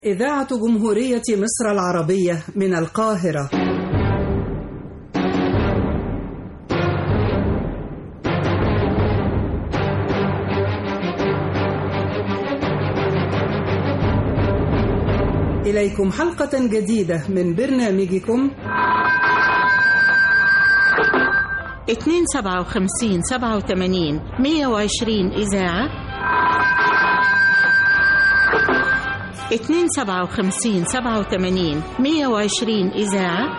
إذاعة جمهورية مصر العربية من القاهرة إليكم حلقة جديدة من برنامجكم اتنين سبعة وخمسين سبعة وتمانين مية وعشرين إذاعة اتنين سبعة وخمسين سبعة وتمانين مية وعشرين إذاعة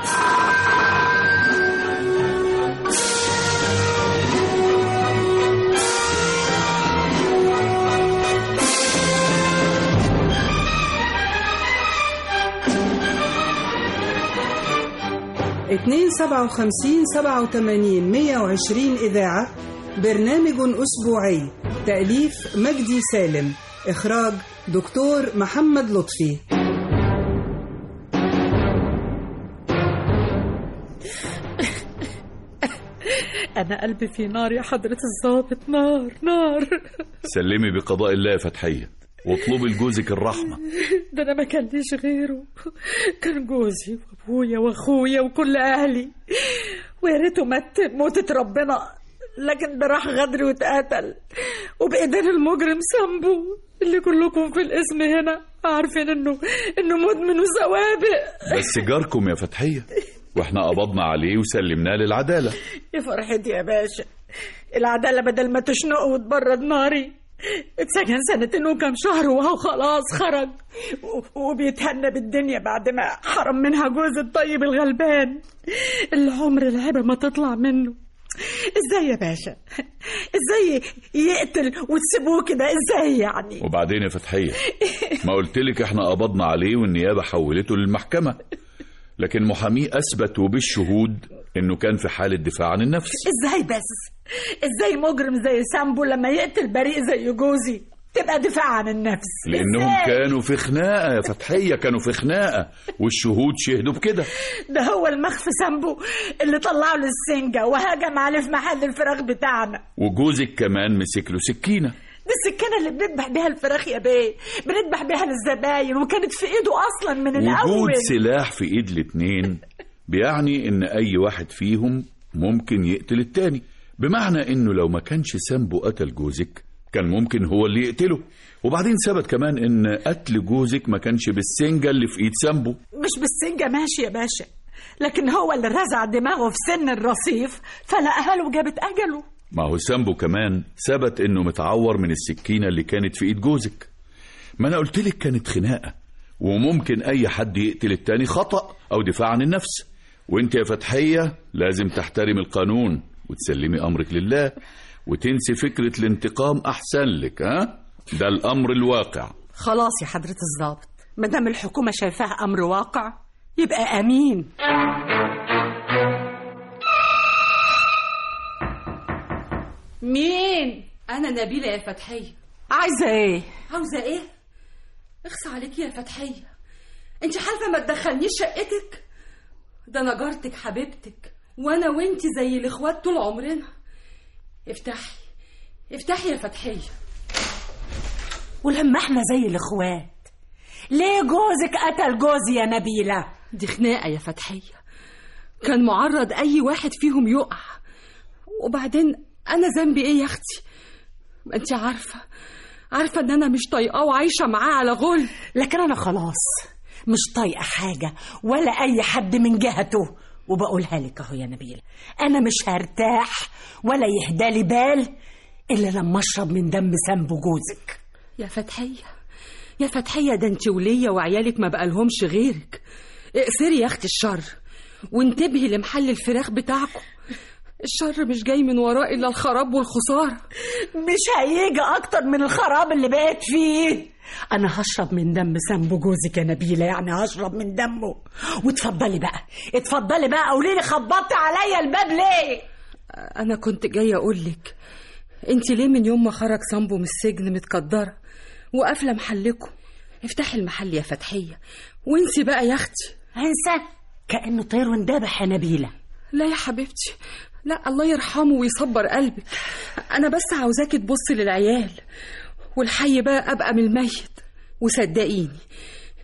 اتنين سبعة وخمسين سبعة وتمانين مية وعشرين إذاعة برنامج أسبوعي تأليف مجدي سالم إخراج دكتور محمد لطفي أنا قلبي في نار يا حضرة الضابط نار نار سلمي بقضاء الله يا فتحية واطلبي لجوزك الرحمة ده أنا ما كان ليش غيره كان جوزي وأبويا وأخويا وكل أهلي ويا ريته مات موتة ربنا لكن ده راح غدر واتقتل وبإيدين المجرم سامبو اللي كلكم في الاسم هنا عارفين انه انه مدمن وسوابق بس جاركم يا فتحية واحنا قبضنا عليه وسلمناه للعدالة يا فرحتي يا باشا العدالة بدل ما تشنقه وتبرد ناري اتسجن سنتين وكم شهر وهو خلاص خرج و- وبيتهنى بالدنيا بعد ما حرم منها جوز الطيب الغلبان اللي عمر العيبة ما تطلع منه ازاي يا باشا ازاي يقتل وتسيبوه كده ازاي يعني وبعدين يا فتحية ما قلتلك احنا قبضنا عليه والنيابة حولته للمحكمة لكن محاميه أثبت وبالشهود إنه كان في حالة دفاع عن النفس ازاي بس ازاي مجرم زي سامبو لما يقتل بريء زي جوزي تبقى دفاع عن النفس لأنهم إزاي؟ كانوا في خناقة يا فتحية كانوا في خناقة والشهود شهدوا بكده ده هو المخفي سامبو اللي طلعه للسنجة وهجم عليه في محل الفراخ بتاعنا وجوزك كمان مسك له سكينة دي السكينة اللي بنذبح بيها الفراخ يا بيه بنذبح بيها للزباين وكانت في ايده اصلا من وجود الاول سلاح في ايد الاتنين بيعني ان اي واحد فيهم ممكن يقتل التاني بمعنى انه لو ما كانش سامبو قتل جوزك كان ممكن هو اللي يقتله وبعدين ثبت كمان ان قتل جوزك ما كانش بالسنجة اللي في ايد سامبو مش بالسنجة ماشي يا باشا لكن هو اللي رزع دماغه في سن الرصيف فلقاها له وجابت اجله ما هو سامبو كمان ثبت انه متعور من السكينة اللي كانت في ايد جوزك ما انا قلتلك كانت خناقة وممكن اي حد يقتل التاني خطأ او دفاع عن النفس وانت يا فتحية لازم تحترم القانون وتسلمي امرك لله وتنسي فكرة الانتقام احسن لك ها ده الامر الواقع خلاص يا حضرة الضابط ما دام الحكومة شايفاها أمر واقع يبقى أمين مين؟ أنا نبيلة يا فتحية عايزة إيه؟ عاوزة إيه؟ اخصى عليكي يا فتحية أنت حالفة ما تدخلنيش شقتك؟ ده أنا جارتك حبيبتك وأنا وأنت زي الإخوات طول عمرنا افتحي افتحي يا فتحية ولما إحنا زي الإخوات ليه جوزك قتل جوزي يا نبيلة؟ دي خناقة يا فتحية كان معرض أي واحد فيهم يقع وبعدين أنا ذنبي إيه يا أختي؟ ما أنت عارفة عارفة إن أنا مش طايقاه وعايشة معاه على غل لكن أنا خلاص مش طايقة حاجة ولا أي حد من جهته وبقولها لك أهو يا نبيلة أنا مش هرتاح ولا يهدالي بال إلا لما أشرب من دم سامبو جوزك يا فتحية يا فتحية ده انت وليا وعيالك ما بقالهمش غيرك اقسري يا اختي الشر وانتبهي لمحل الفراخ بتاعكم الشر مش جاي من وراه الا الخراب والخسارة مش هيجي اكتر من الخراب اللي بقيت فيه انا هشرب من دم سامبو جوزك يا نبيله يعني هشرب من دمه واتفضلي بقى اتفضلي بقى قولي لي خبطتي عليا الباب ليه انا كنت جاية اقولك انت ليه من يوم ما خرج سامبو من السجن متقدرة وقافلة محلكم افتحي المحل يا فتحية وانسي بقى يا اختي انسى كانه طير وندبح يا نبيله لا يا حبيبتي لا الله يرحمه ويصبر قلبك انا بس عاوزاكي تبصي للعيال والحي بقى ابقى من الميت وصدقيني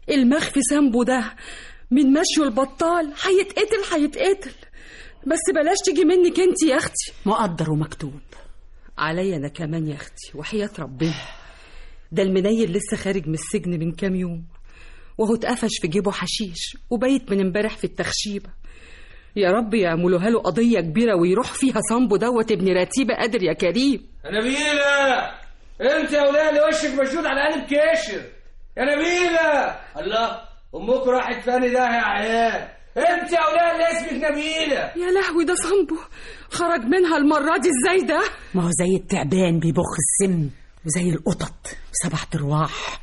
المخفي سامبو ده من مشيه البطال هيتقتل هيتقتل بس بلاش تيجي منك انت يا اختي مقدر ومكتوب عليا انا كمان يا اختي وحياة ربنا ده المنيل لسه خارج من السجن من كام يوم وهو اتقفش في جيبه حشيش وبيت من امبارح في التخشيبة يا رب يعملوها له قضية كبيرة ويروح فيها صنبو دوت ابن رتيبة قادر يا كريم يا نبيلة انت يا ولاد اللي وشك مشدود على قلب كاشر يا نبيلة الله امك راحت فاني ده يا عيال انت يا ولاد اللي اسمك نبيلة يا لهوي ده صنبو خرج منها المرة دي ازاي ده ما هو زي التعبان بيبخ السم وزي القطط سبع ارواح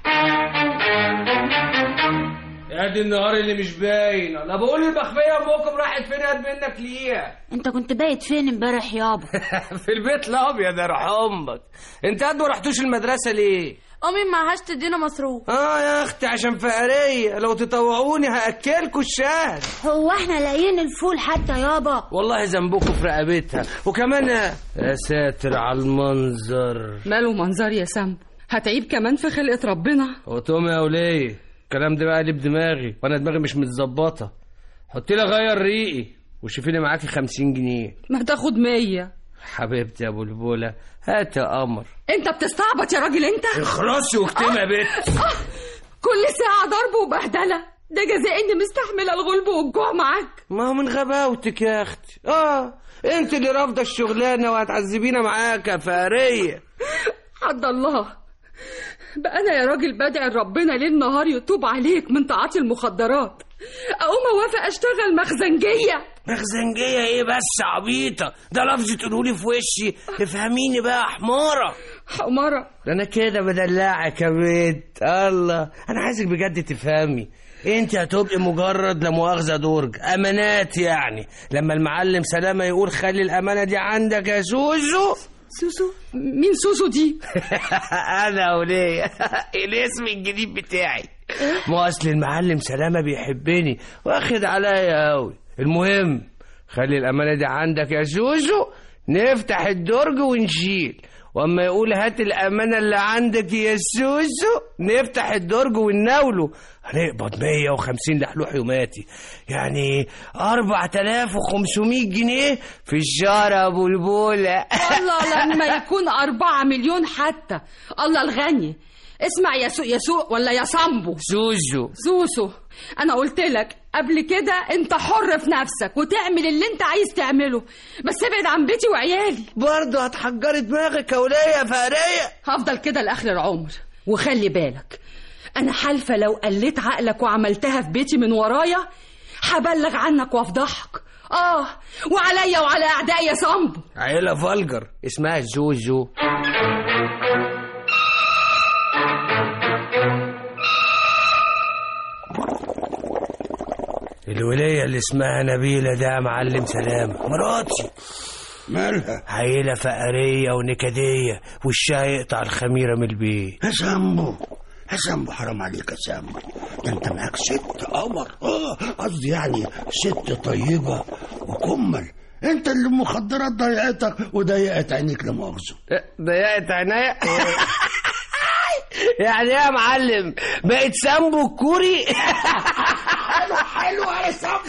يا دي النهار اللي مش باين انا بقول المخفية امكم راحت فين قد منك ليها انت كنت بايت فين امبارح يابا في البيت الابيض يا روح امك انت قد ما رحتوش المدرسة ليه امي معهاش تدينا مصروف اه يا اختي عشان فقرية لو تطوعوني هاكلكوا الشهر هو احنا لاقيين الفول حتى يابا والله ذنبكم في رقبتها وكمان يا ساتر على المنظر ماله منظر يا سامبو هتعيب كمان في خلقة ربنا هو تومي يا وليه الكلام ده بقى قلب دماغي وانا دماغي مش متظبطه حطي لي غير ريقي وشوفي لي معاكي 50 جنيه ما تاخد مية حبيبتي يا بلبله هات يا قمر انت بتستعبط يا راجل انت اخلصي واكتمي يا بت كل ساعة ضرب وبهدلة ده جزاء اني مستحملة الغلب والجوع معاك ما هو من غباوتك يا اختي اه انت اللي رافضه الشغلانه وهتعذبينا معاك يا فقريه حد الله بقى انا يا راجل بدعي ربنا ليل نهار يتوب عليك من تعاطي المخدرات اقوم اوافق اشتغل مخزنجيه مخزنجيه ايه بس عبيطه ده لفظ تقولولي في وشي افهميني بقى يا حماره حمارة ده انا كده بدلعك يا بنت الله انا عايزك بجد تفهمي انت هتبقي مجرد لا مؤاخذه درج امانات يعني لما المعلم سلامه يقول خلي الامانه دي عندك يا سوزو سوسو مين سوسو دي انا وليه الاسم الجديد بتاعي ما اصل المعلم سلامه بيحبني واخد عليا قوي المهم خلي الامانه دي عندك يا سوسو نفتح الدرج ونشيل واما يقول هات الامانه اللي عندك يا سوسو نفتح الدرج ونناوله هنقبض 150 لحلوح يوماتي يعني 4500 جنيه في الشهر يا بلبوله الله لما يكون أربعة مليون حتى الله الغني اسمع يا سوق يا سوق ولا يا صامبو سوسو سوسو انا قلت لك قبل كده انت حر في نفسك وتعمل اللي انت عايز تعمله بس ابعد عن بيتي وعيالي برضه هتحجري دماغك يا وليه يا فقريه هفضل كده لاخر العمر وخلي بالك انا حالفه لو قلت عقلك وعملتها في بيتي من ورايا هبلغ عنك وافضحك اه وعليا وعلى اعدائي يا صامبو عيلة فالجر اسمها زوزو الولية اللي اسمها نبيلة ده يا معلم سلامة مراتي مالها عيلة فقرية ونكدية وشها يقطع الخميرة من البيت يا سامبو يا سامبو حرام عليك يا سامبو ده انت معاك ست قمر اه قصدي يعني ست طيبة وكمل انت اللي المخدرات ضيعتك وضيقت عينيك لمؤاخذة ضيقت عينيا يعني ايه يا معلم بقت سامبو الكوري حلو يا سامبو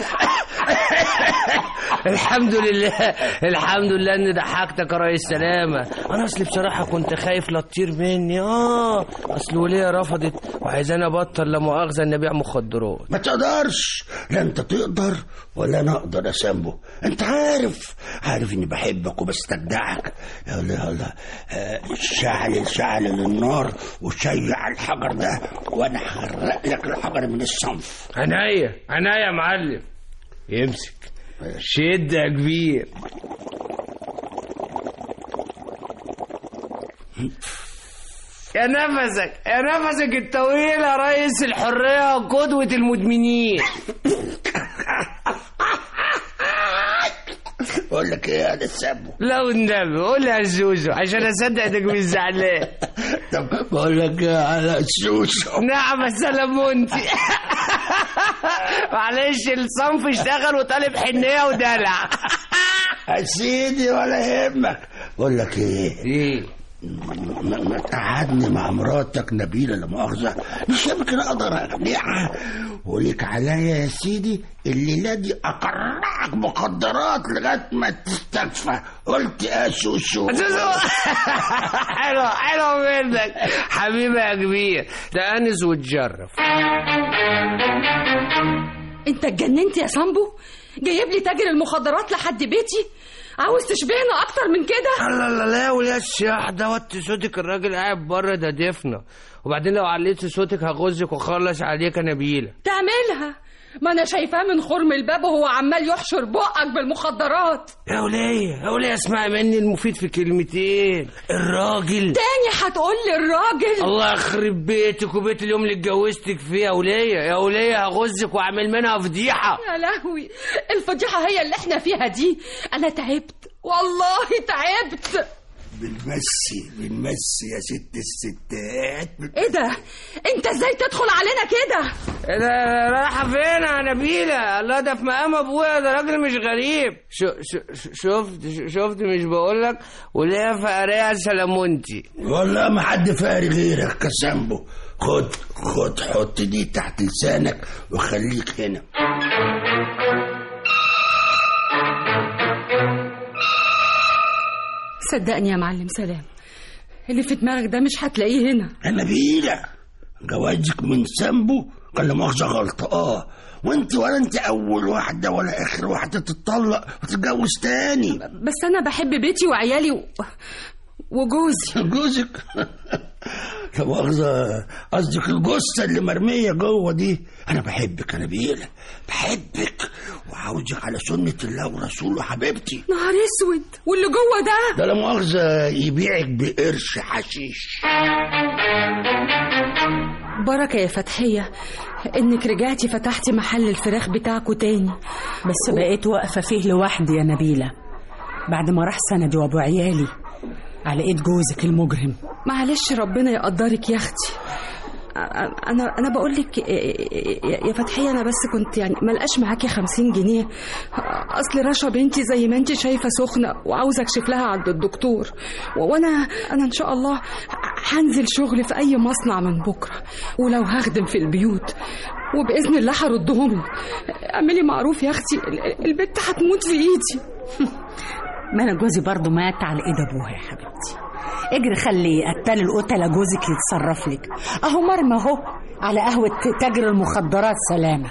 الحمد لله الحمد لله اني ضحكتك يا ريس سلامة انا اصلي بصراحة كنت خايف لا تطير مني اه اصل ولية رفضت وعايزاني ابطل لا مؤاخذة اني ابيع مخدرات ما تقدرش لا انت تقدر ولا انا اقدر يا سامبو انت عارف عارف اني بحبك وبستجدعك يلا يلا آه، شعل شعل للنار وشيع الحجر ده وانا هغرق لك الحجر من الصنف عناية عناية يا معلم يمسك شد يا كبير يا نفسك يا نفسك الطويل يا ريس الحرية وقدوة المدمنين بقول لك ايه يا سامبو لو النبي قول يا زوزو عشان اصدق انك مش زعلان طب بقول لك ايه على السوسو نعم يا سلامونتي معلش الصنف اشتغل وطالب حنية ودلع يا سيدي ولا يهمك بقول لك ايه ايه ما ما تقعدني مع مراتك نبيلة لا مؤاخذة مش يمكن أقدر أقنعها وليك عليا يا سيدي الليلة دي أقرعك مخدرات لغاية ما تستكفى قلت يا شوشو حلو حلو منك حبيبي يا كبير تأنس وتجرب انت اتجننت يا سامبو جايب لي تاجر المخدرات لحد بيتي عاوز تشبهنا اكتر من كده لا لا لا يا ولاد الشيح ده وطي صوتك الراجل قاعد بره ده دفنه وبعدين لو عليت صوتك هغزك واخلص عليك يا نبيله تعملها ما انا شايفاه من خرم الباب وهو عمال يحشر بقك بالمخدرات يا ولية يا ولية اسمعي مني المفيد في كلمتين الراجل تاني هتقول لي الراجل الله يخرب بيتك وبيت اليوم اللي اتجوزتك فيه يا ولية يا ولية هغزك واعمل منها فضيحة يا لهوي الفضيحة هي اللي احنا فيها دي انا تعبت والله تعبت بنمسي بنمسي يا ست الستات ايه ده انت ازاي تدخل علينا كده إيه ده رايحة فين يا نبيلة الله ده في مقام ابويا ده راجل مش غريب شو شو شفت شفت مش بقولك وليا فقرية سلامونتي والله ما حد فاري غيرك كسامبو خد خد حط دي تحت لسانك وخليك هنا صدقني يا معلم سلام اللي في دماغك ده مش هتلاقيه هنا انا بيلا جوازك من سامبو كان لا مؤاخذة غلطة اه وانت ولا انت اول واحدة ولا اخر واحدة تتطلق وتتجوز تاني بس انا بحب بيتي وعيالي و... وجوزي جوزك لا مؤاخذة قصدك الجثة اللي مرمية جوه دي أنا بحبك أنا بيلا بحبك وعاوزك على سنة الله ورسوله حبيبتي نهار اسود واللي جوه ده ده لا مؤاخذة يبيعك بقرش حشيش بركة يا فتحية انك رجعتي فتحتي محل الفراخ بتاعكوا تاني بس بقيت واقفة فيه لوحدي يا نبيلة بعد ما راح سندي وابو عيالي على ايد جوزك المجرم معلش ربنا يقدرك يا اختي أ- انا انا بقول لك يا فتحيه انا بس كنت يعني ما لقاش معاكي 50 جنيه اصل رشا بنتي زي ما انت شايفه سخنه وعاوزه اكشف لها عند الدكتور و- وانا انا ان شاء الله هنزل شغل في اي مصنع من بكره ولو هخدم في البيوت وباذن الله هردهم لك اعملي معروف يا اختي ال- البت هتموت في ايدي ما انا جوزي برضه مات على ايد ابوها يا حبيبتي اجري خلي قتال القتلة جوزك يتصرف لك اهو مرمى اهو على قهوة تاجر المخدرات سلامة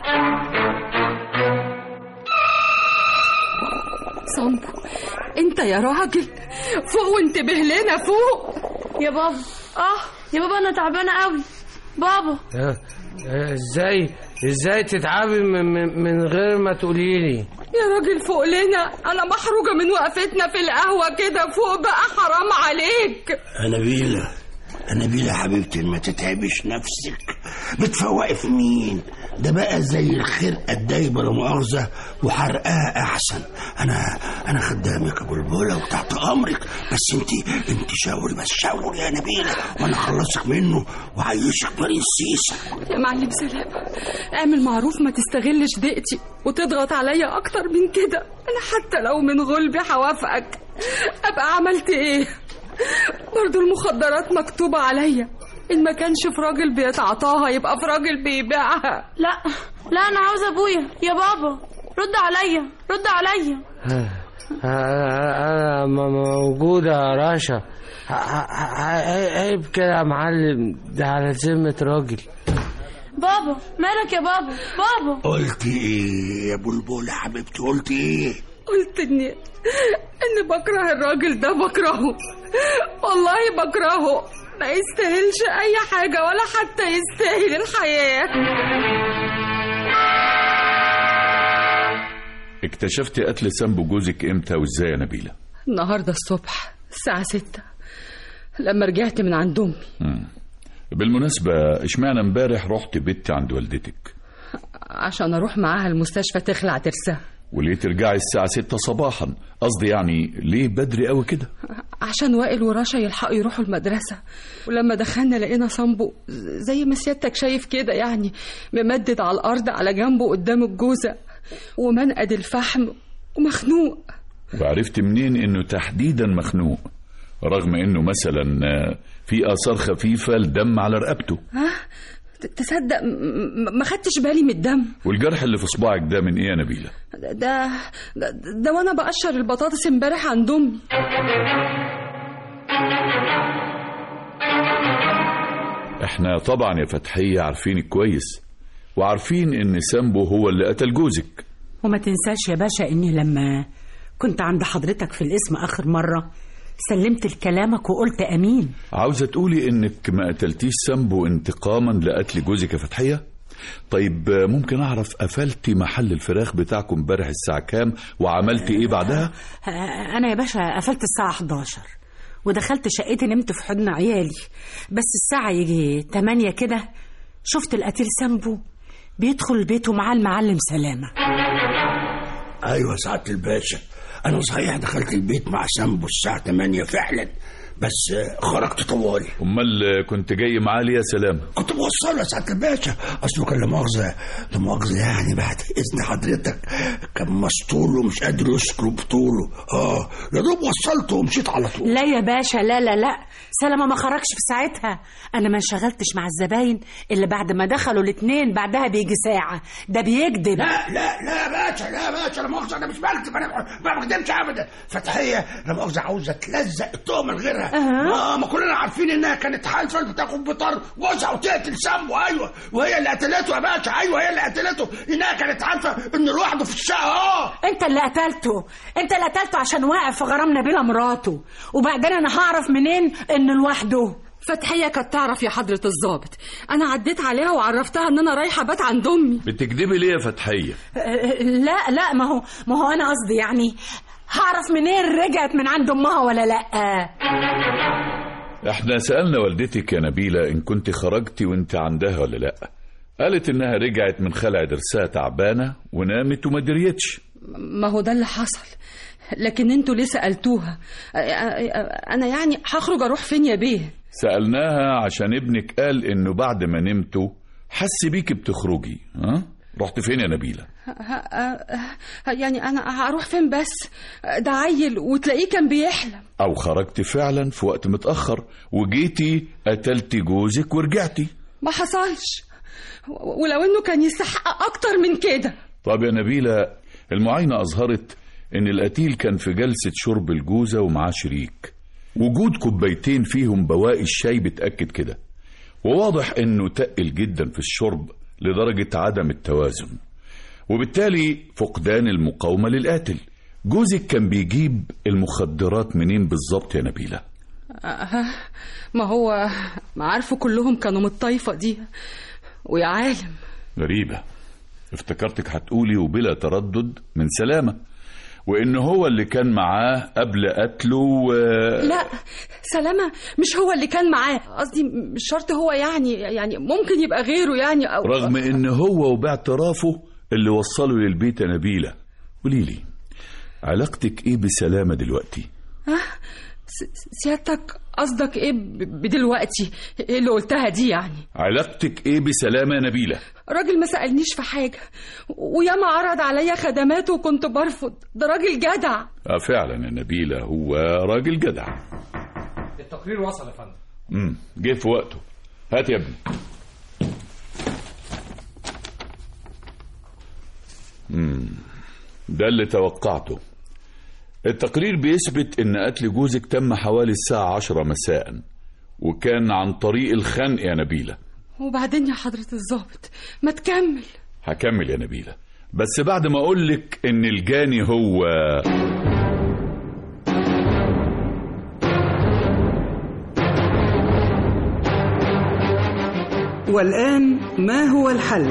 صنبو انت يا راجل فوق وانتبه لنا فوق يا بابا اه يا بابا انا تعبانه قوي بابا آه، آه، ازاي ازاي تتعبي من, من, من غير ما تقوليلي يا راجل فوق لنا انا محروجه من وقفتنا في القهوه كده فوق بقى حرام عليك أنا بيلا أنا بيلا يا حبيبتي ما تتعبش نفسك بتفوقي في مين ده بقى زي الخرقة الدايبة لا مؤاخذة وحرقها أحسن أنا أنا خدامك أبو البولة وتحت أمرك بس أنت أنت شاوري بس شاوري يا نبيلة وأنا أخلصك منه وعيشك برنسيسة يا معلم سلام اعمل معروف ما تستغلش ضيقتي وتضغط عليا اكتر من كده انا حتى لو من غلبي هوافقك ابقى عملت ايه برضو المخدرات مكتوبة عليا إن ما كانش في راجل بيتعاطاها يبقى في راجل بيبيعها لا لا انا عاوزه ابويا يا بابا رد عليا رد عليا آه، آه، انا م- موجودة يا رشا ع- ع- عيب كده يا معلم ده على ذمة راجل بابا مالك يا بابا بابا قلت إيه يا بلبل يا حبيبتي قلت إيه قلت إني إني بكره الراجل ده بكرهه والله بكرهه ما يستاهلش أي حاجة ولا حتى يستاهل الحياة اكتشفت قتل سامبو جوزك امتى وازاي يا نبيلة النهاردة الصبح الساعة ستة لما رجعت من عند أمي مم. بالمناسبة اشمعنى امبارح رحت بيتي عند والدتك عشان أروح معاها المستشفى تخلع ترسها وليه ترجعي الساعة ستة صباحا قصدي يعني ليه بدري قوي كده عشان وائل ورشا يلحقوا يروحوا المدرسة ولما دخلنا لقينا صنبو زي ما سيادتك شايف كده يعني ممدد على الأرض على جنبه قدام الجوزة ومنقد الفحم ومخنوق وعرفت منين انه تحديدا مخنوق رغم انه مثلا آه، في اثار خفيفه لدم على رقبته ها ت- تصدق م- م- ما خدتش بالي من الدم والجرح اللي في صباعك ده من ايه يا نبيله ده ده, ده وانا بقشر البطاطس امبارح عند امي احنا طبعا يا فتحيه عارفينك كويس وعارفين ان سامبو هو اللي قتل جوزك وما تنساش يا باشا اني لما كنت عند حضرتك في الاسم اخر مرة سلمت لكلامك وقلت امين عاوزه تقولي انك ما قتلتيش سامبو انتقاما لقتل جوزك يا فتحيه طيب آه، ممكن اعرف قفلتي محل الفراخ بتاعكم امبارح الساعه كام وعملتي ايه بعدها آه، انا يا باشا قفلت الساعة 11 ودخلت شقتي نمت في حضن عيالي بس الساعة يجي 8 كده شفت القتيل سامبو بيدخل البيت ومعاه المعلم سلامة ايوه سعاده الباشا انا صحيح دخلت البيت مع سامبو الساعه 8 فعلا بس آه، خرجت طوالي امال آه، كنت جاي معاه ليه يا سلام كنت بوصله يا سعاده الباشا اصله كان لا مؤاخذه لا مؤاخذه يعني بعد اذن حضرتك كان مسطول ومش قادر يسكر بطوله اه يا دوب وصلته ومشيت على طول لا يا باشا لا لا لا سلامة ما خرجش في ساعتها انا ما انشغلتش مع الزباين اللي بعد ما دخلوا الاتنين بعدها بيجي ساعة ده بيكذب لا لا لا يا باشا لا يا باشا لا مؤاخذه انا مش بكذب انا ما بكذبش ابدا فتحيه لا مؤاخذه عاوزه تلزق التهمه لغيرها ما, ما كلنا عارفين انها كانت حالفه بتاخد بطار جوزها وتقتل سامبو ايوه وهي اللي قتلته يا باشا ايوه هي اللي قتلته انها كانت عارفه انه لوحده في الشقه اه انت اللي قتلته انت اللي قتلته عشان واقف في غرام نبيلة مراته وبعدين انا هعرف منين انه لوحده فتحية كانت تعرف يا حضرة الضابط أنا عديت عليها وعرفتها إن أنا رايحة بات عند أمي بتكدبي ليه يا فتحيه اه، لا لا ما هو ما هو انا قصدي يعني هعرف منين رجعت من عند امها ولا لا احنا سألنا والدتك يا نبيلة ان كنت خرجتي وانت عندها ولا لا قالت انها رجعت من خلع درسها تعبانة ونامت وما دريتش ما هو ده اللي حصل لكن انتوا ليه سألتوها أ- أ- أنا يعني هخرج أروح فين يا بيه سألناها عشان ابنك قال انه بعد ما نمتوا حس بيك بتخرجي ها رحت فين يا نبيلة ه- ه- ه- يعني أنا هروح فين بس ده عيل وتلاقيه كان بيحلم او خرجتي فعلا في وقت متأخر وجيتي قتلتي جوزك ورجعتي ما حصلش و- ولو إنه كان يستحق أكتر من كده طب يا نبيلة المعاينة أظهرت إن القتيل كان في جلسة شرب الجوزة ومعاه شريك وجود كوبايتين فيهم بواقي الشاي بتأكد كده وواضح إنه تقل جدا في الشرب لدرجة عدم التوازن وبالتالي فقدان المقاومة للقاتل جوزك كان بيجيب المخدرات منين بالظبط يا نبيلة أه، ما هو ما عارفه كلهم كانوا من الطايفة دي ويا عالم غريبة افتكرتك هتقولي وبلا تردد من سلامة وإن هو اللي كان معاه قبل قتله و... لا سلامة مش هو اللي كان معاه قصدي مش شرط هو يعني يعني ممكن يبقى غيره يعني أو رغم إن هو وباعترافه اللي وصله للبيت يا نبيلة قوليلي علاقتك إيه بسلامة دلوقتي؟ ها؟ س- سيادتك قصدك ايه ب- بدلوقتي ايه اللي قلتها دي يعني علاقتك إيه بسلامة يا نبيلة؟ راجل ما سألنيش في حاجة وياما عرض عليا خدماته وكنت برفض ده راجل جدع آه فعلا يا نبيلة هو راجل جدع التقرير وصل يا فندم امم جه في وقته هات يا ابني امم ده اللي توقعته التقرير بيثبت ان قتل جوزك تم حوالي الساعة عشرة مساء وكان عن طريق الخنق يا نبيلة وبعدين يا حضرة الضابط ما تكمل هكمل يا نبيلة بس بعد ما اقولك ان الجاني هو والآن ما هو الحل؟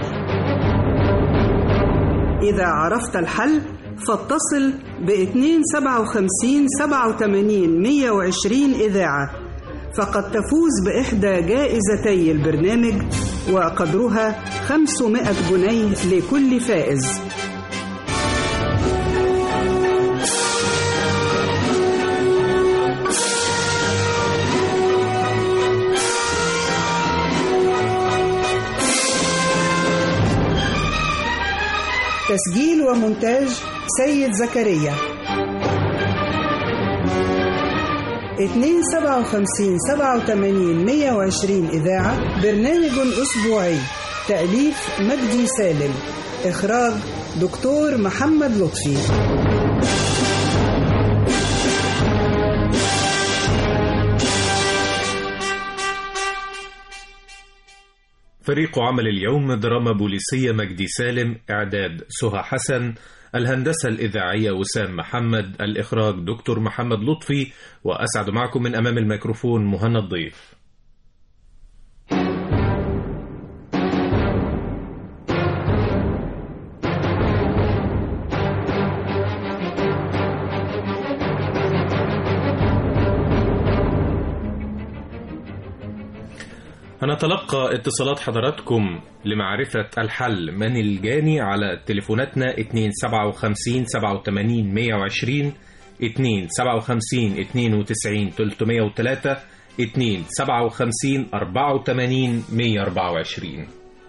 إذا عرفت الحل فاتصل ب 257 87 120 إذاعة فقد تفوز بإحدى جائزتي البرنامج وقدرها 500 جنيه لكل فائز تسجيل ومونتاج سيد زكريا 257 87 120 إذاعة برنامج أسبوعي تأليف مجدي سالم إخراج دكتور محمد لطفي فريق عمل اليوم دراما بوليسية مجدي سالم إعداد سهى حسن الهندسة الإذاعية وسام محمد الإخراج دكتور محمد لطفي وأسعد معكم من أمام الميكروفون مهنا الضيف هنتلقى اتصالات حضراتكم لمعرفة الحل من الجاني على تليفوناتنا 257 87 120 257 92 303 257 84 124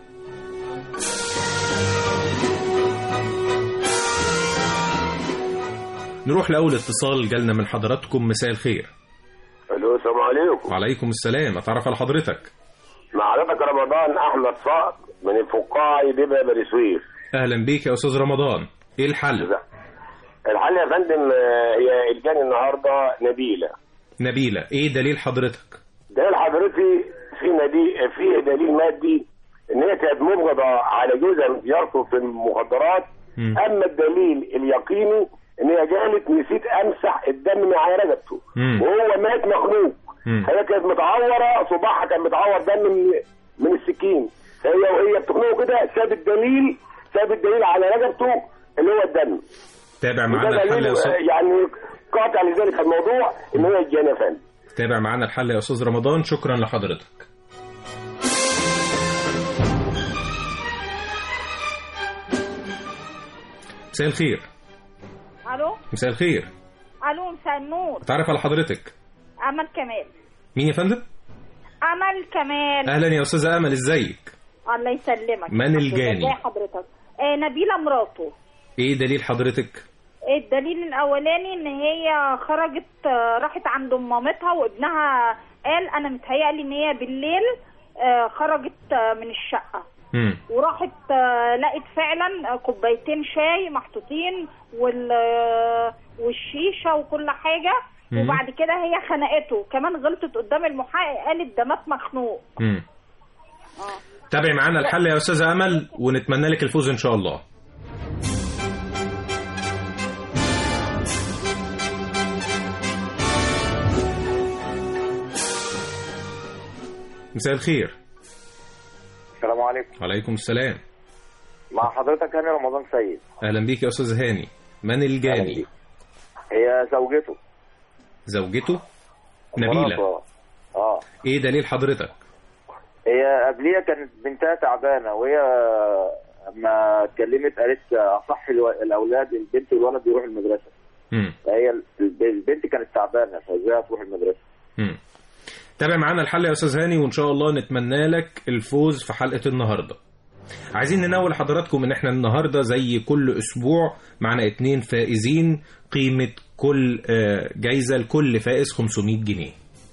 نروح لأول اتصال جالنا من حضراتكم مساء الخير الو السلام عليكم وعليكم السلام أتعرف على حضرتك مع حضرتك رمضان احمد صقر من الفقاعي بيبقى بني سويف أهلا بيك يا أستاذ رمضان إيه الحل؟ الحل يا فندم آه، هي الجاني النهارده نبيله نبيلة إيه دليل حضرتك؟ ده حضرتي في ندي في دليل مادي ان هي كانت مبغضه على جوزها من زيارته في المخدرات مم. اما الدليل اليقيني ان هي قالت نسيت امسح الدم من على رقبته مم. وهو مات مخنوق مم. هي كانت متعوره صباعها كان متعور دم من من السكين فهي وهي بتخنقه كده سابت دليل سابت دليل على رقبته اللي هو الدم تابع معانا وده الحل دليل يا أستاذ يعني قاطع لذلك الموضوع ان هي الجانيه فندم تابع معانا الحل يا أستاذ رمضان شكرا لحضرتك مساء الخير الو مساء الخير الو مساء النور تعرف على حضرتك امل كمال مين يا فندم امل كمال أهلا يا أستاذة أمل إزيك الله يسلمك من الجاني؟ ازي حضرتك آه نبيله مراته إيه دليل حضرتك الدليل الاولاني ان هي خرجت آه، راحت عند مامتها وابنها قال انا متهيألي ان هي بالليل آه، خرجت آه، من الشقه مم. وراحت آه، لقت فعلا آه، كوبايتين شاي محطوطين وال آه، والشيشه وكل حاجه مم. وبعد كده هي خنقته كمان غلطت قدام المحقق قالت ده مات مخنوق مم. تابع معانا الحل يا أستاذة أمل ونتمنى لك الفوز إن شاء الله مساء الخير السلام عليكم وعليكم السلام مع حضرتك هاني رمضان سيد أهلا بيك يا أستاذ هاني من الجاني هي زوجته زوجته نبيلة مراته. اه إيه دليل حضرتك هي قبليها كانت بنتها تعبانه وهي ما اتكلمت قالت اصح الو- الاولاد البنت والولد يروحوا المدرسه مم. فهي الب- البنت كانت تعبانه فازاي هتروح المدرسه مم. تابع معانا الحل يا استاذ هاني وان شاء الله نتمنى لك الفوز في حلقه النهارده عايزين ننول حضراتكم ان احنا النهارده زي كل اسبوع معنا اتنين فائزين قيمه كل آه، جايزه لكل فائز 500 جنيه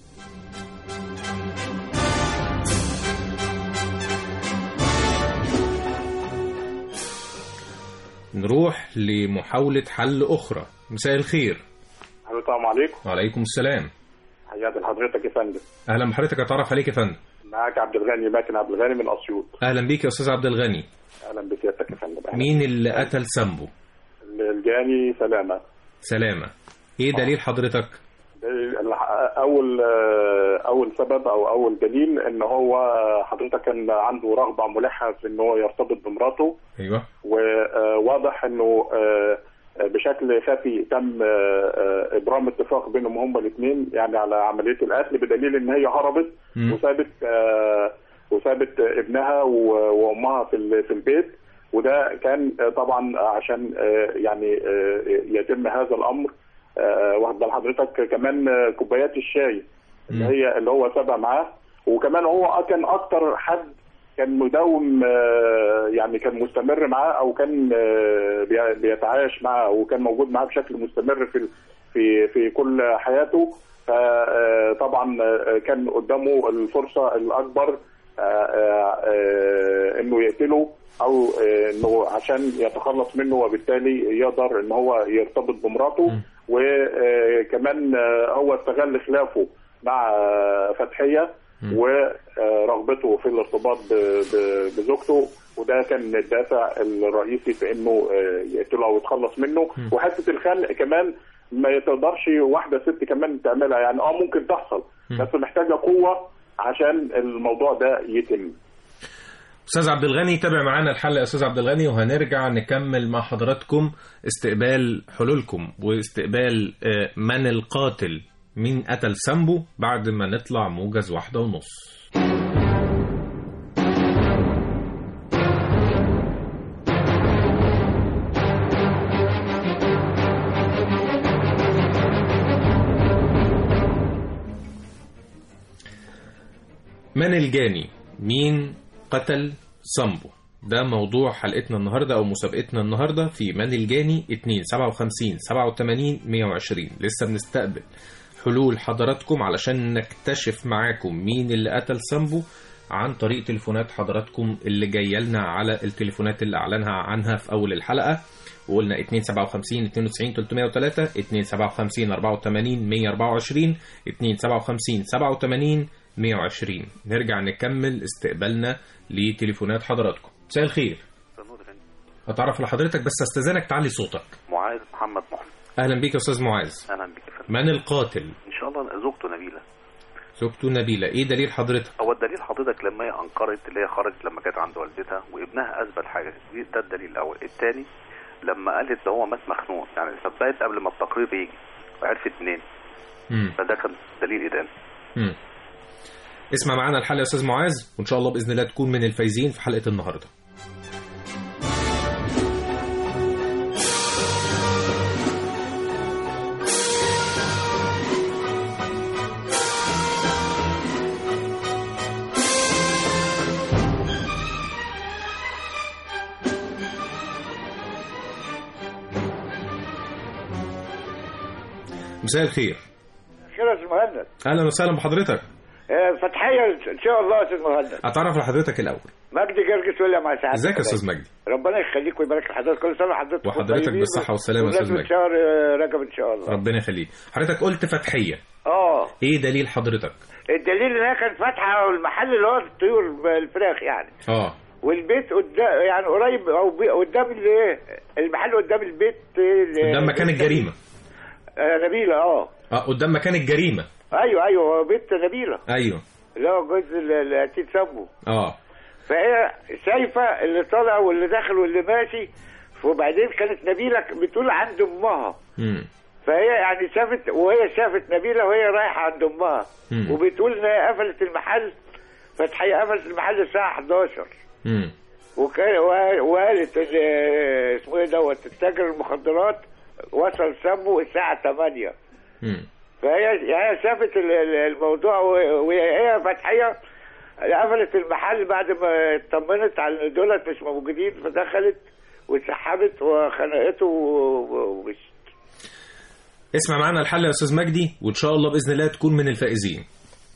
نروح لمحاولة حل أخرى مساء الخير السلام عليكم وعليكم السلام حياتي لحضرتك يا فندم أهلا بحضرتك أتعرف عليك يا فندم معاك عبد الغني ماكن عبد الغني من اسيوط أهلا بيك يا أستاذ عبد الغني اهلا بسيادتك يا فندم أهلاً. مين اللي قتل سامبو الجاني سلامه سلامة إيه دليل حضرتك اول اول سبب او اول دليل ان هو حضرتك كان عنده رغبه ملحه في ان هو يرتبط بمراته أيوه وواضح انه آه، بشكل خفي تم آه، آه، ابرام اتفاق بينهم هما الاثنين يعني على عمليه القتل بدليل ان هي هربت مم. وسابت آه، وسابت ابنها و- وامها في ال- في البيت وده كان آه، طبعا عشان آه، يعني آه، يتم هذا الامر آه، واخد بال حضرتك كمان آه، كوبايات الشاي اللي هي اللي هو سابها معاه وكمان هو كان اكتر حد كان مداوم آه، يعني كان مستمر معاه او كان آه، بي- بيتعايش معاه وكان موجود معاه بشكل مستمر في ال- في في كل حياته فطبعا كان قدامه الفرصه الاكبر آه، آه، آه، انه يقتله او آه، انه عشان يتخلص منه وبالتالي يقدر ان هو يرتبط بمراته وكمان هو استغل خلافه مع آه، فتحيه ورغبته في الارتباط ب- ب- بزوجته وده كان الدافع الرئيسي في انه آه، يقتله او يتخلص منه وحته الخلق كمان ما تقدرش واحده ست كمان تعملها يعني اه ممكن تحصل بس محتاجه قوه عشان الموضوع ده يتم استاذ عبد الغني تابع معانا الحلقه يا استاذ عبد الغني وهنرجع نكمل مع حضراتكم استقبال حلولكم واستقبال آه، من القاتل مين قتل سامبو بعد ما نطلع موجز واحدة ونص من الجاني مين قتل سامبو ده موضوع حلقتنا النهاردة أو مسابقتنا النهاردة في من الجاني 2 57 87 120 لسه بنستقبل حلول حضراتكم علشان نكتشف معاكم مين اللي قتل سامبو عن طريق تليفونات حضراتكم اللي جايه لنا على التليفونات اللي اعلنها عنها في اول الحلقه وقلنا 257 92 303 257 84 124 257 87 120 نرجع نكمل استقبالنا لتليفونات حضراتكم مساء الخير اتعرف لحضرتك بس استاذنك تعلي صوتك معاذ محمد محسن اهلا بيك يا استاذ معاذ اهلا بك يا فندم من القاتل ان شاء الله زوجته نبيله زوجته نبيله ايه دليل حضرتك هو الدليل حضرتك لما هي انكرت اللي هي خرجت لما كانت عند والدتها وابنها اثبت حاجه دي ده الدليل الاول الثاني لما قالت ده هو مات مخنوق يعني صدقت قبل ما التقرير يجي وعرفت منين مم. فده كان دليل ادانه مم. اسمع معانا الحلقه يا استاذ معاذ وان شاء الله باذن الله تكون من الفايزين في حلقه النهارده مساء الخير خير يا استاذ مهند اهلا وسهلا بحضرتك آه، فتحيه ان شاء الله يا استاذ مهند اتعرف لحضرتك الاول مجدي جرجس ولا مع سعادتك ازيك يا استاذ مجدي ربنا يخليك ويبارك لحضرتك كل سنه وحضرتك وحضرتك طيبين بالصحة والسلامة يا أستاذ وبمناسبة مجدي. شهر آه، رجب ان شاء الله ربنا يخليك حضرتك قلت فتحيه اه ايه دليل حضرتك الدليل ان هي كانت فاتحه المحل اللي هو الطيور الفراخ يعني اه والبيت قدام يعني قريب او بي- قدام الايه المحل قدام البيت ال- قدام مكان الجريمه آه، نبيله اه اه قدام مكان الجريمه ايوه ايوه هو بيت نبيله ايوه اللي هو جوز ال- القتيل سمو اه فهي شايفه اللي طالع واللي داخل واللي ماشي وبعدين كانت نبيله بتقول عند امها امم فهي يعني شافت وهي شافت نبيله وهي رايحه عند امها مم. وبتقول ان هي قفلت المحل فتحيه قفلت المحل الساعه 11 امم وكان وقال- وقالت ان آه، اسمه ايه دوت التاجر المخدرات وصل سمو الساعه 8 امم فهي يعني شافت ال- ال- الموضوع و- وهي فتحيه قفلت المحل بعد ما اطمنت على ان دولت مش موجودين فدخلت وسحبت وخنقته و- ومشت اسمع معانا الحلقه يا استاذ مجدي وان شاء الله باذن الله تكون من الفائزين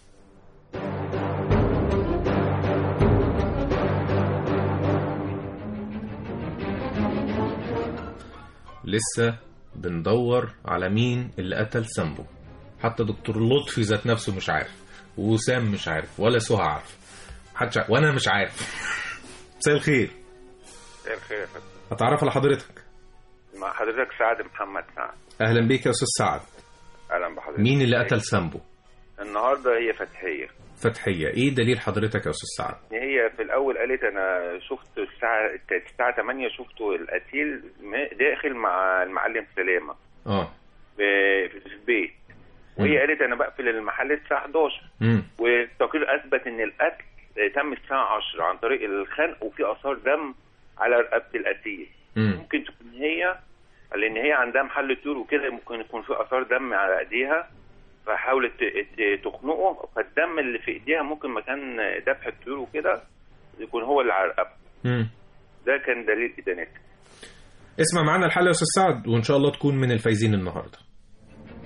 لسه بندور على مين اللي قتل سامبو حتى دكتور لطفي ذات نفسه مش عارف وسام مش عارف ولا سهى عارف محدش عارف وانا مش عارف مساء الخير مساء الخير يا فندم اتعرف على حضرتك مع حضرتك سعد محمد سعد اهلا بيك يا استاذ سعد اهلا بحضرتك مين اللي قتل سامبو النهارده هي فتحيه فتحيه ايه دليل حضرتك يا استاذ سعد هي في الاول قالت انا شفت الساعه الساعه 8 شفته القتيل م- داخل مع المعلم سلامه اه ب- في البيت وهي مم. قالت انا بقفل المحل الساعه 11 امم والتقرير اثبت ان القتل آه، تم الساعه 10 عن طريق الخنق وفي اثار دم على رقبه القتيل امم ممكن تكون هي لان هي عندها محل طيور وكده ممكن يكون في اثار دم على ايديها فحاولت ت- ت- تخنقه فالدم اللي في ايديها ممكن مكان ذبح الطيور وكده يكون هو اللي على رقبته امم ده كان دليل ادانتها اسمع معانا الحلقه يا استاذ سعد وان شاء الله تكون من الفايزين النهارده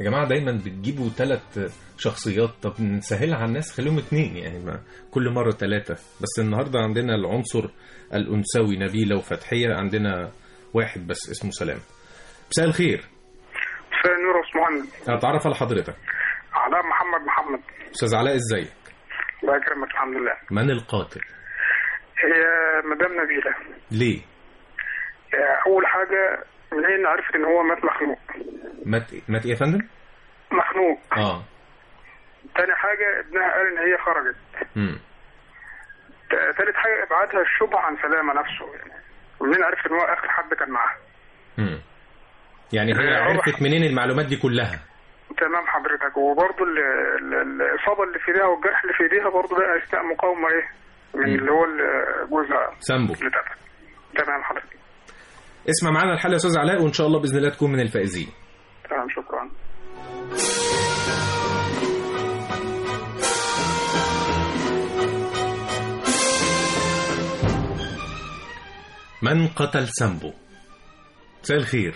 يا جماعه دايما بتجيبوا ثلاث شخصيات طب نسهلها على الناس خليهم اتنين يعني ما كل مره ثلاثه بس النهارده عندنا العنصر الانثوي نبيله وفتحيه عندنا واحد بس اسمه سلام مساء الخير مساء النور يا باشمهندس اتعرف على حضرتك علاء محمد محمد استاذ علاء ازيك الله يكرمك الحمد لله من القاتل هي مدام نبيلة ليه هي أول حاجة منين عرفت إن هو مات مخنوق مات مات ايه يا فندم مخنوق اه تاني حاجة ابنها قال إن هي خرجت امم ت- تالت حاجة ابعادها الشبهة عن سلامة نفسه يعني منين عرفت إن هو آخر حد كان معاها امم يعني هي آه، عرفت منين المعلومات دي كلها تمام حضرتك وبرضه ال- ال- الإصابة اللي في ايديها والجرح اللي في ايديها برضه ده أثناء مقاومة إيه من مم. اللي هو ال- جوزها سامبو اللي اتقتل تمام حضرتك اسمع معانا الحلقه يا استاذ علاء وان شاء الله باذن الله تكون من الفائزين تمام شكرا من قتل سامبو مساء الخير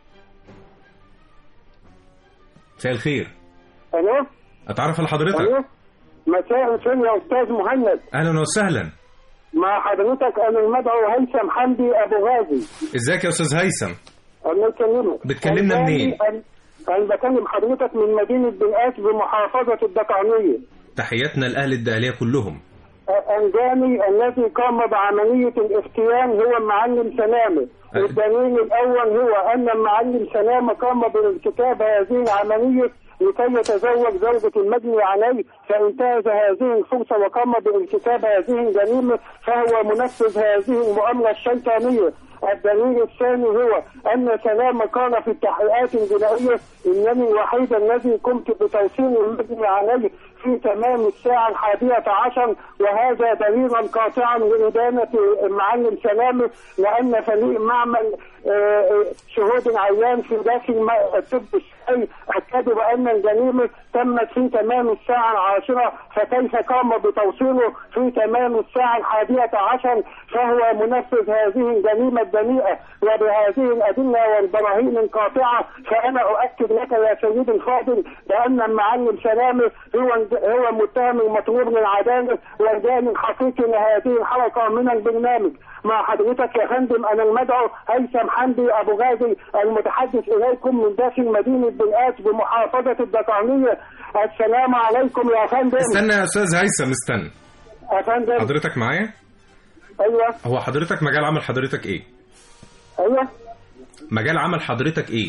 مساء الخير الو اتعرف على حضرتك الو مساء الخير يا استاذ مهند اهلا وسهلا مع حضرتك انا المدعو هيثم حمدي ابو غازي ازيك يا استاذ هيثم الله يكلمك بتكلمنا أنا- منين؟ أنا- انا بكلم حضرتك من مدينه بنقاس بمحافظه الدقهليه تحياتنا لاهل الدقهليه كلهم أنجاني الذي قام بعملية الاغتيال هو المعلم سلامة والدليل الأول هو أن المعلم سلامة قام بارتكاب هذه العملية لكي يتزوج زوجة المجني عليه فانتهز هذه الفرصة وقام بارتكاب هذه الجريمة فهو منفذ هذه المؤامرة الشيطانية الدليل الثاني هو أن سلامة قال في التحقيقات الجنائية إنني الوحيد الذي قمت بتوصيل المجني عليه في تمام الساعة الحادية عشر وهذا دليلا قاطعا لإدانة المعلم سلامة لأن فريق معمل آه، آه، شهود عيان في داخل م- الطب الشرعي أكدوا بأن الجريمة تمت في تمام الساعة العاشرة فكيف قام بتوصيله في تمام الساعة الحادية عشر فهو منفذ هذه الجريمة الدنيئة وبهذه الأدلة والبراهين القاطعة فأنا أؤكد لك يا سيدي الفاضل بأن المعلم سلامة هو هو متهم المطلوب للعدالة والجاني الحقيقي لهذه الحلقة من البرنامج مع حضرتك يا فندم أنا المدعو هيثم حمدي أبو غازي المتحدث إليكم من داخل مدينة بنقاس بمحافظة الدقهلية السلام عليكم يا فندم استنى يا استاذ هيثم استنى يا فندم حضرتك معايا أيوه هو حضرتك مجال عمل حضرتك ايه أيوه مجال عمل حضرتك ايه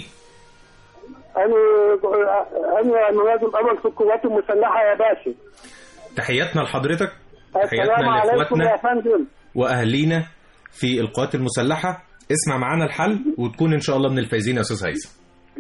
أنا أنا ملازم أول في القوات المسلحة يا باشا تحياتنا لحضرتك السلام تحياتنا عليكم لاخواتنا يا فندم واهالينا في القوات المسلحه اسمع معانا الحل وتكون ان شاء الله من الفايزين يا استاذ هيثم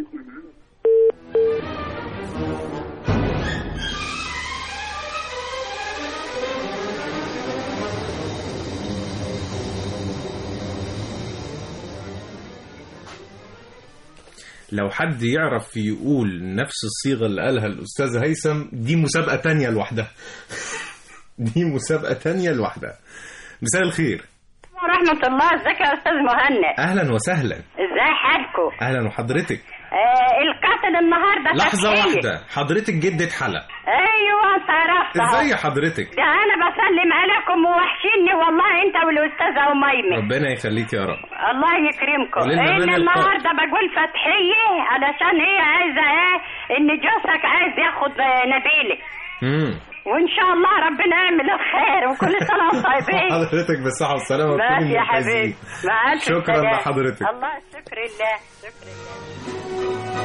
لو حد يعرف يقول نفس الصيغة اللي قالها الأستاذ هيثم دي مسابقة تانية لوحدها دي مسابقة تانية لوحدها مساء الخير ورحمة الله ازيك يا استاذ مهند أهلا وسهلا ازاي حالكم أهلا وحضرتك آه القاتل النهارده لحظة فتحية. واحدة حضرتك جدة حلا ايوه انت عرفت أهو. ازاي حضرتك ده انا بسلم عليكم ووحشيني والله انت والاستاذه اميمه ربنا يخليك يا رب الله يكرمكم قولي لنا ان من النهارده بقول فتحيه علشان هي عايزه ايه ان جوزك عايز ياخد آه، نبيله مم. وان شاء الله ربنا يعمل الخير وكل سنه وانتم طيبين حضرتك بالصحة والسلامة وتكوني ماشي من يا الفايزين. حبيبي مع الف شكرا سلامة. لحضرتك. الله شكر الله شكر الله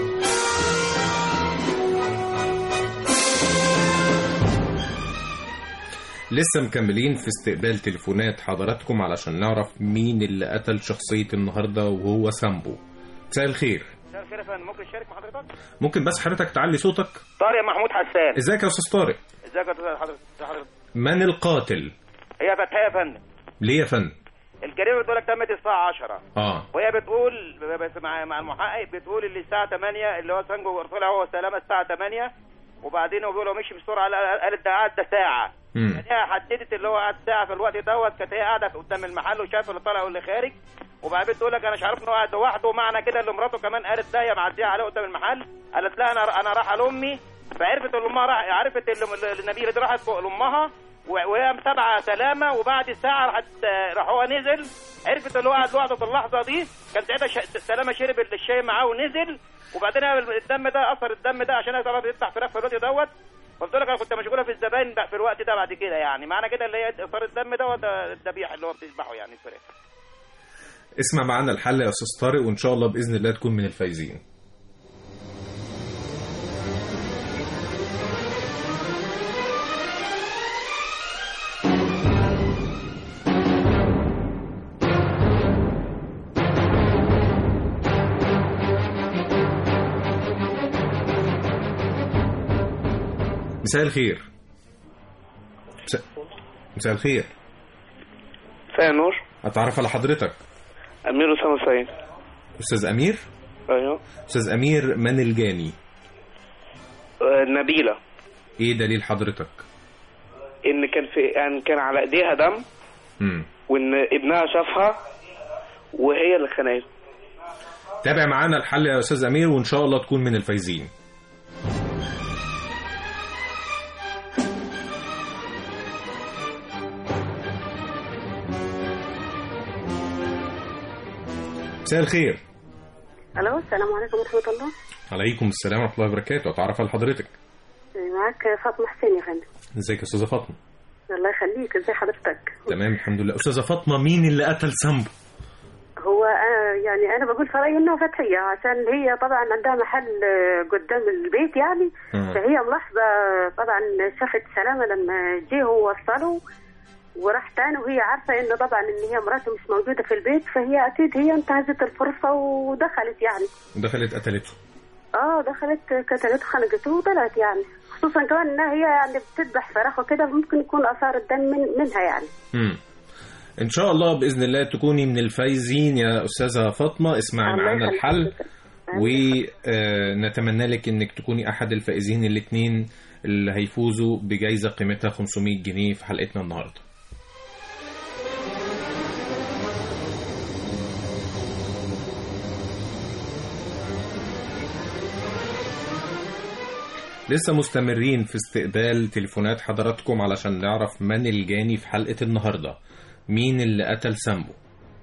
لسه مكملين في استقبال تليفونات حضراتكم علشان نعرف مين اللي قتل شخصية النهاردة وهو سامبو مساء الخير مساء الخير يا فندم ممكن اشارك مع حضرتك؟ ممكن بس حضرتك تعلي صوتك طارق محمود حسان ازيك يا استاذ طارق ازيك يا استاذ حضرتك ازي حضرتك من القاتل هي فتحيه يا فندم ليه يا فندم الجريمه بتقول لك تمت الساعه 10 اه وهي بتقول بس مع مع المحقق بتقول اللي الساعه 8 اللي هو سانجو طلع هو سلامه الساعه 8 وبعدين هو بيقول هو مشي بسرعه قال- قالت ده قعد ده ساعه مم. هي حددت اللي هو قعد ساعه في الوقت دوت كانت هي قاعده قدام المحل وشايفه اللي طالع واللي خارج وبعدين تقول لك انا مش عارف ان هو قاعد لوحده معنى كده اللي مراته كمان قالت لا هي معديه عليه قدام المحل قالت لها انا انا رايحه لامي فعرفت ان امها راح عرفت ان النبيله دي راحت فوق لامها و- وهي متابعه سلامه وبعد ساعه راحت راح هو نزل عرفت ان هو قاعد لوحده في اللحظه دي كان ساعتها ش- سلامه شرب الشاي معاه ونزل وبعدين هي الدم ده اثر الدم ده عشان هي طبعا بتفتح فراخ في الوقت دوت قلت لك انا كنت مشغوله في الزباين بقى في الوقت ده بعد كده يعني معنى كده اللي هي اثار الدم ده وده الذبيح اللي هو بتذبحه يعني الفراخ اسمع معانا الحل يا استاذ طارق وان شاء الله باذن الله تكون من الفايزين مساء الخير مساء, مساء الخير مساء النور اتعرف على حضرتك امير اسامه سعيد استاذ امير ايوه استاذ امير من الجاني آه، نبيله ايه دليل حضرتك ان كان في يعني كان على ايديها دم مم. وان ابنها شافها وهي اللي خانته تابع معانا الحل يا استاذ امير وان شاء الله تكون من الفايزين مساء الخير الو السلام عليكم ورحمه الله عليكم السلام ورحمه الله وبركاته اتعرف على حضرتك معاك فاطمه حسين يا فندم ازيك يا استاذه فاطمه الله يخليك ازي حضرتك تمام الحمد لله استاذه فاطمه مين اللي قتل سامبو هو أنا يعني انا بقول في رايي انها فتحيه عشان هي طبعا عندها محل آه، قدام البيت يعني مم. فهي ملاحظه طبعا شافت سلامه لما جه ووصله وراح تاني وهي عارفه انه طبعا ان هي مراته مش موجوده في البيت فهي اكيد هي انتهزت الفرصه ودخلت يعني دخلت قتلته اه دخلت قتلته خنقته وطلعت يعني خصوصا كمان انها هي يعني بتذبح فراخ وكده ممكن يكون اثار الدم من منها يعني مم. ان شاء الله باذن الله تكوني من الفايزين يا استاذه فاطمه اسمعي الله معانا يخليك. الحل ونتمنى لك انك تكوني احد الفائزين الاثنين اللي هيفوزوا بجائزه قيمتها 500 جنيه في حلقتنا النهارده لسه مستمرين في استقبال تليفونات حضراتكم علشان نعرف من الجاني في حلقة النهاردة مين اللي قتل سامبو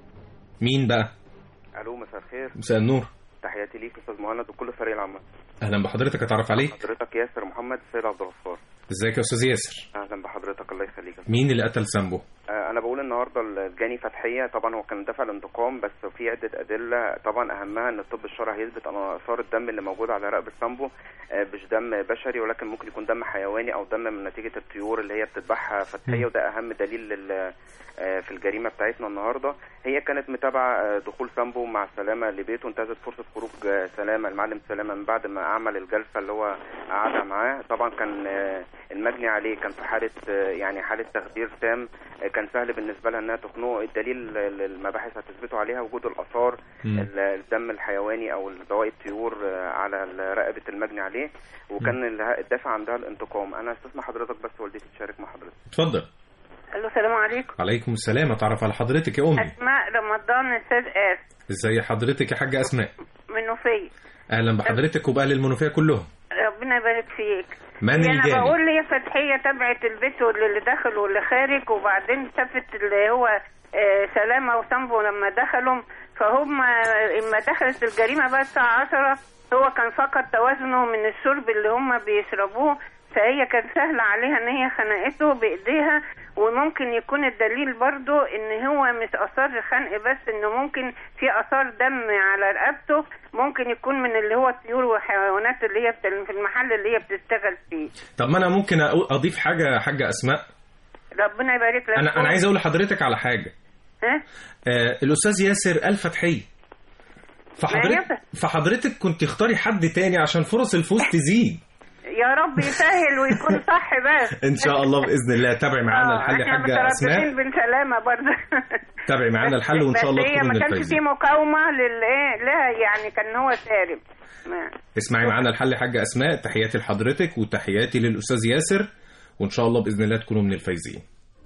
مين بقى الو مساء الخير مساء النور تحياتي ليك استاذ مهند وكل فريق العمل اهلا بحضرتك اتعرف عليك حضرتك ياسر محمد السيد عبد الغفار ازيك يا استاذ ياسر اهلا بحضرتك الله يخليك مين اللي قتل سامبو آه، انا بقول النهارده الجاني فتحيه طبعا هو كان دافع الانتقام بس في عده ادله طبعا اهمها ان الطب الشرعي هيثبت ان اثار الدم اللي موجوده على رقبه سامبو آه، مش دم بشري ولكن ممكن يكون دم حيواني او دم من نتيجه الطيور اللي هي بتذبحها فتحيه وده اهم دليل لل آه، في الجريمه بتاعتنا النهارده هي كانت متابعه آه، دخول سامبو مع سلامه لبيته انتهزت فرصه خروج آه، سلامه المعلم سلامه من بعد ما عمل الجلسه اللي هو قعدها معاه طبعا كان آه، المجني عليه كان في حاله آه، يعني حاله تخدير تام آه، كان سهل بالنسبه لها انها تخنقه الدليل اللي المباحث هتثبته عليها وجود الاثار مم. ال- الدم الحيواني او بواقي الطيور آه، على ال- رقبه المجني عليه وكان ال- الدافع عندها الانتقام انا استسمح حضرتك بس والدتي تشارك مع حضرتك اتفضل الو السلام عليكم عليكم السلام اتعرف على حضرتك يا امي اسماء رمضان استاذ اس ازي حضرتك يا حاجه اسماء منوفيه اهلا بحضرتك وباهل المنوفيه كلهم ربنا يبارك فيك من هي انا الجاني بقول هي فتحيه تبعت البيت واللي دخل واللي خارج وبعدين شافت اللي هو آه، سلامه وسامبو لما دخلوا فهم اما دخلت الجريمه بقى الساعه 10 هو كان فقد توازنه من الشرب اللي هم بيشربوه فهي كان سهل عليها ان هي خنقته بايديها وممكن يكون الدليل برضو ان هو مش اثار خنق بس انه ممكن في اثار دم على رقبته ممكن يكون من اللي هو الطيور والحيوانات اللي هي بت- في المحل اللي هي بتشتغل فيه طب ما انا ممكن أقو- اضيف حاجه يا حاجه اسماء ربنا يبارك لك انا انا عايز اقول لحضرتك على حاجه ها آه الاستاذ ياسر قال فتحيه فحضرتك فحضرتك كنت اختاري حد تاني عشان فرص الفوز تزيد يا رب يسهل ويكون صح بس ان شاء الله باذن الله تابعي معانا آه، الحل يا احنا حاجه اسماء مترددين بن سلامه برضه تابعي معانا الحل وان شاء الله بس هي تكون ما من كانش الفايزين في مقاومه للايه لها يعني كان هو سالم ما. اسمعي معانا الحل يا حاجه اسماء تحياتي لحضرتك وتحياتي للاستاذ ياسر وان شاء الله باذن الله تكونوا من الفايزين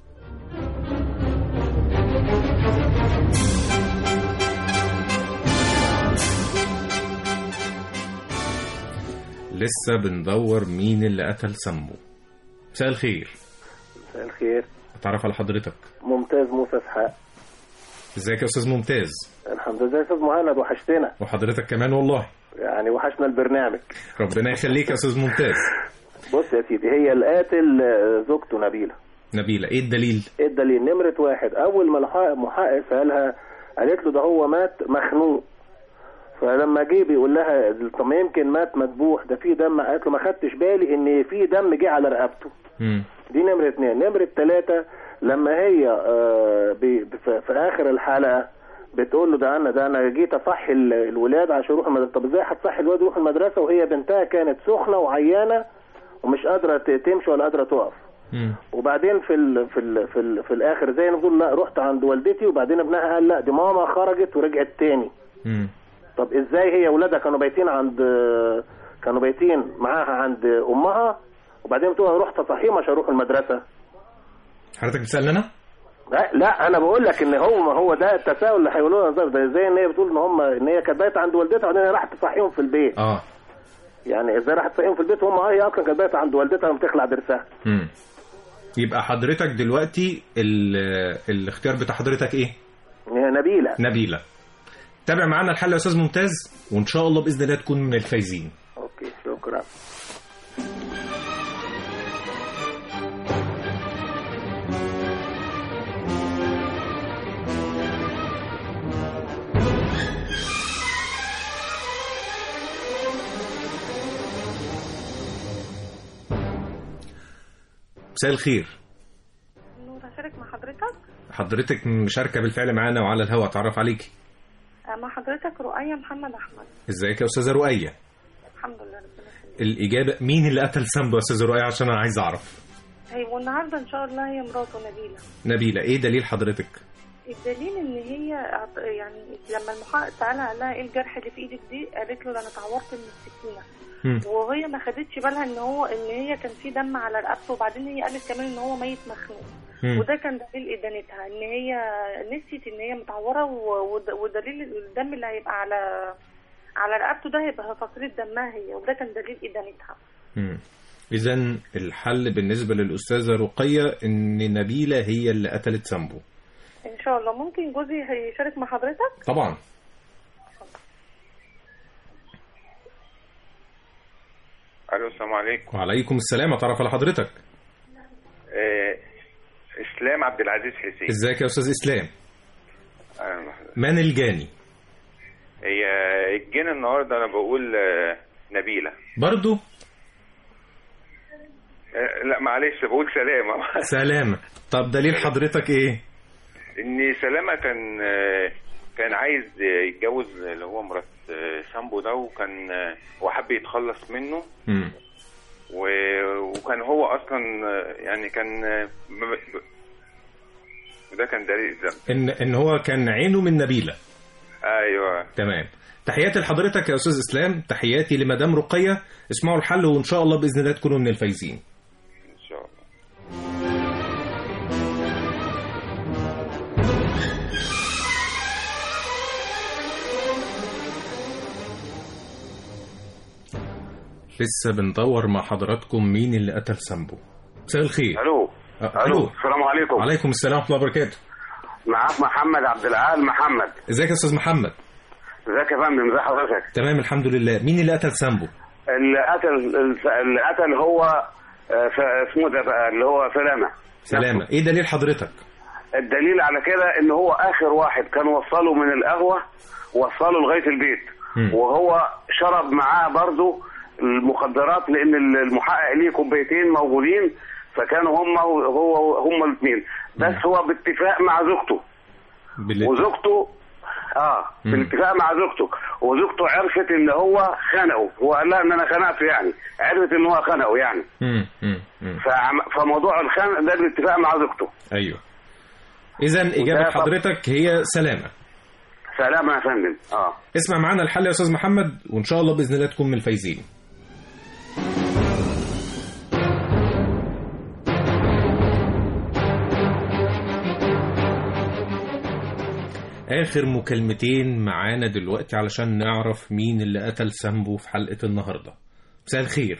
لسه بندور مين اللي قتل سمو مساء الخير مساء الخير اتعرف على حضرتك ممتاز موسى اسحاق ازيك يا استاذ ممتاز الحمد لله يا استاذ مهند وحشتنا وحضرتك كمان والله يعني وحشنا البرنامج ربنا يخليك يا استاذ ممتاز بص يا سيدي هي القاتل آه، زوجته نبيله نبيله ايه الدليل ايه الدليل نمرة واحد اول ما المحقق محقق سألها قالت له ده هو مات مخنوق فلما جه بيقول لها طب ما يمكن مات مذبوح ده في دم قالت له ما خدتش بالي ان في دم جه على رقبته مم. دي نمرة اتنين نمرة تلاتة لما هي آه بي- في في اخر الحلقة بتقول له ده انا ده انا جيت اصحي ال- الولاد عشان يروحوا المدرسة طب ازاي هتصحي الولاد يروحوا المدرسة وهي بنتها كانت سخنة وعيانة ومش قادرة ت- تمشي ولا قادرة تقف مم. وبعدين في ال في ال في, ال في الاخر زي ما بتقول لا رحت عند والدتي وبعدين ابنها قال لا دي ماما خرجت ورجعت تاني مم. طب ازاي هي ولادها كانوا بايتين عند كانوا بايتين معاها عند امها وبعدين بتقول أنا رحت اصحيهم عشان اروح المدرسه حضرتك بتسالني انا لا, لا انا بقول لك ان هو ما هو ده التساؤل اللي هيقولوه ده ده زي ان هي بتقول ان هم ان هي كانت بايته عند والدتها وبعدين هي راحت تصحيهم في البيت اه يعني ازاي راحت تصحيهم في البيت وهم اه هي اصلا كانت بايته عند والدتها لما تخلع ضرسها مم. يبقى حضرتك دلوقتي ال- الاختيار بتاع حضرتك ايه هي نبيله نبيله تابع معانا الحل يا استاذ ممتاز وان شاء الله باذن الله تكون من الفايزين اوكي شكرا مساء الخير نور هشارك مع حضرتك حضرتك مشاركه بالفعل معانا وعلى الهواء اتعرف عليكي آه، مع حضرتك رؤية محمد أحمد ازيك يا استاذه رؤيه الحمد لله ربنا يخليك الاجابه مين اللي قتل سامبو يا استاذه رؤيه عشان انا عايز اعرف هي والنهارده إن شاء الله هي مراته نبيلة نبيله ايه دليل حضرتك الدليل إن هي اعت- يعني لما المحقق سألها قال لها إيه الجرح اللي في إيدك دي قالت له ده أنا اتعورت من السكينة مم. وهي ما خدتش بالها إن هو إن هي كان في دم على رقبته وبعدين هي قالت كمان إن هو ميت مخنوق مم. وده كان دليل إدانتها إن هي نسيت إن هي متعورة و- ود- ودليل الدم اللي هيبقى على على رقبته ده هيبقى فصيلة دمها هي وده كان دليل إدانتها اذا الحل بالنسبه للاستاذه رقيه ان نبيله هي اللي قتلت سامبو ان شاء الله ممكن جوزي هيشارك مع حضرتك طبعا الو السلام عليكم وعليكم السلام اتعرف على حضرتك آه، اسلام عبد العزيز حسين ازيك يا استاذ اسلام آه، من الجاني هي الجن النهارده انا بقول آه، نبيله برضو آه، لا معلش بقول سلامه سلامة طب دليل حضرتك ايه ان سلامه كان آه، كان عايز آه، يتجوز اللي هو مرات آه، سامبو ده وكان آه، هو حب يتخلص منه مم. و- وكان هو اصلا آه، يعني كان آه، ب- ب- ده كان دليل الذنب ان ان هو كان عينه من نبيلة ايوه تمام تحياتي لحضرتك يا استاذ اسلام تحياتي لمدام رقية اسمعوا الحل وان شاء الله باذن الله تكونوا من الفايزين ان شاء الله لسه بندور مع حضراتكم مين اللي قتل سامبو مساء الخير الو أه، الو السلام عليكم وعليكم السلام ورحمه الله وبركاته معاك محمد عبد العال محمد ازيك يا استاذ محمد ازيك يا فندم ازي حضرتك تمام الحمد لله مين اللي قتل سامبو اللي قتل اللي قتل هو آه، ف- اسمه ده بقى اللي هو سلامه سلامة ايه دليل حضرتك الدليل على كده ان هو اخر واحد كان وصله من القهوه وصله لغايه البيت مم. وهو شرب معاه برضو المخدرات لان المحقق ليه كوبايتين موجودين فكانوا هم هو هم الاثنين بس هو باتفاق مع زوجته بال- وزوجته اه مم. بالاتفاق مع زوجته وزوجته عرفت ان هو خنقه هو قال لها ان انا خنقته يعني عرفت ان هو خنقه يعني مم. مم. مم. فعم- فموضوع الخنق ده بالاتفاق مع زوجته ايوه اذا اجابه وده طب- حضرتك هي سلامه سلامة يا فندم اه اسمع معانا الحل يا استاذ محمد وان شاء الله باذن الله تكون من الفايزين اخر مكالمتين معانا دلوقتي علشان نعرف مين اللي قتل سامبو في حلقه النهارده مساء الخير